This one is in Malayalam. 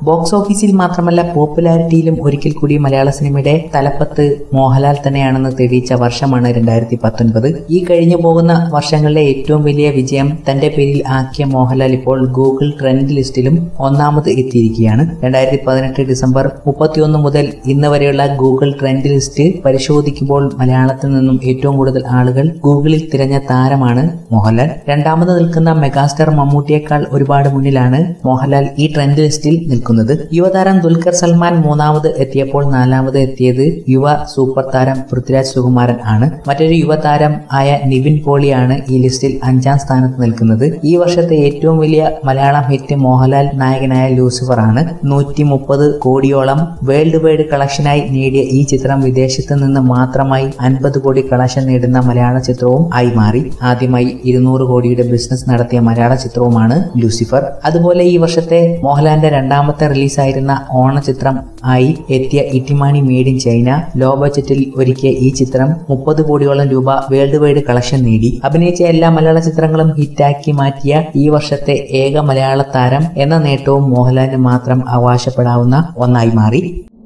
ബോക്സ് ഓഫീസിൽ മാത്രമല്ല പോപ്പുലാരിറ്റിയിലും ഒരിക്കൽ കൂടി മലയാള സിനിമയുടെ തലപ്പത്ത് മോഹൻലാൽ തന്നെയാണെന്ന് തെളിയിച്ച വർഷമാണ് രണ്ടായിരത്തി പത്തൊൻപത് ഈ കഴിഞ്ഞു പോകുന്ന വർഷങ്ങളിലെ ഏറ്റവും വലിയ വിജയം തന്റെ പേരിൽ ആക്കിയ മോഹൻലാൽ ഇപ്പോൾ ഗൂഗിൾ ട്രെൻഡ് ലിസ്റ്റിലും ഒന്നാമത് എത്തിയിരിക്കുകയാണ് രണ്ടായിരത്തി പതിനെട്ട് ഡിസംബർ മുപ്പത്തിയൊന്ന് മുതൽ ഇന്ന് വരെയുള്ള ഗൂഗിൾ ട്രെൻഡ് ലിസ്റ്റ് പരിശോധിക്കുമ്പോൾ മലയാളത്തിൽ നിന്നും ഏറ്റവും കൂടുതൽ ആളുകൾ ഗൂഗിളിൽ തിരഞ്ഞ താരമാണ് മോഹൻലാൽ രണ്ടാമത് നിൽക്കുന്ന മെഗാസ്റ്റാർ മമ്മൂട്ടിയേക്കാൾ ഒരുപാട് മുന്നിലാണ് മോഹൻലാൽ ഈ ട്രെൻഡ് ലിസ്റ്റിൽ നിൽക്കുന്നത് യുവതാരം ദുൽഖർ സൽമാൻ മൂന്നാമത് എത്തിയപ്പോൾ നാലാമത് എത്തിയത് യുവ സൂപ്പർ താരം പൃഥ്വിരാജ് സുകുമാരൻ ആണ് മറ്റൊരു യുവതാരം ആയ നിവിൻ പോളിയാണ് ഈ ലിസ്റ്റിൽ അഞ്ചാം സ്ഥാനത്ത് നിൽക്കുന്നത് ഈ വർഷത്തെ ഏറ്റവും വലിയ മലയാളം ഹിറ്റ് മോഹൻലാൽ നായകനായ ലൂസിഫർ ആണ് നൂറ്റി മുപ്പത് കോടിയോളം വേൾഡ് വൈഡ് കളക്ഷനായി നേടിയ ഈ ചിത്രം വിദേശത്ത് നിന്ന് മാത്രമായി അൻപത് കോടി കളക്ഷൻ നേടുന്ന മലയാള ചിത്രവും ആയി മാറി ആദ്യമായി ഇരുന്നൂറ് കോടിയുടെ ബിസിനസ് നടത്തിയ മലയാള ചിത്രവുമാണ് ലൂസിഫർ അതുപോലെ ഈ വർഷത്തെ മോഹൻലാലിന്റെ രണ്ടാമത്തെ റിലീസായിരുന്ന ഓണ ചിത്രം ആയി എത്തിയ Ittymaani made in China low ബജറ്റിൽ ഒരുക്കിയ ഈ ചിത്രം മുപ്പത് കോടിയോളം രൂപ വേൾഡ് വൈഡ് കളക്ഷൻ നേടി അഭിനയിച്ച എല്ലാ മലയാള ചിത്രങ്ങളും ഹിറ്റാക്കി മാറ്റിയ ഈ വർഷത്തെ ഏക മലയാള താരം എന്ന നേട്ടവും മോഹൻലാലിന് മാത്രം അവകാശപ്പെടാവുന്ന ഒന്നായി മാറി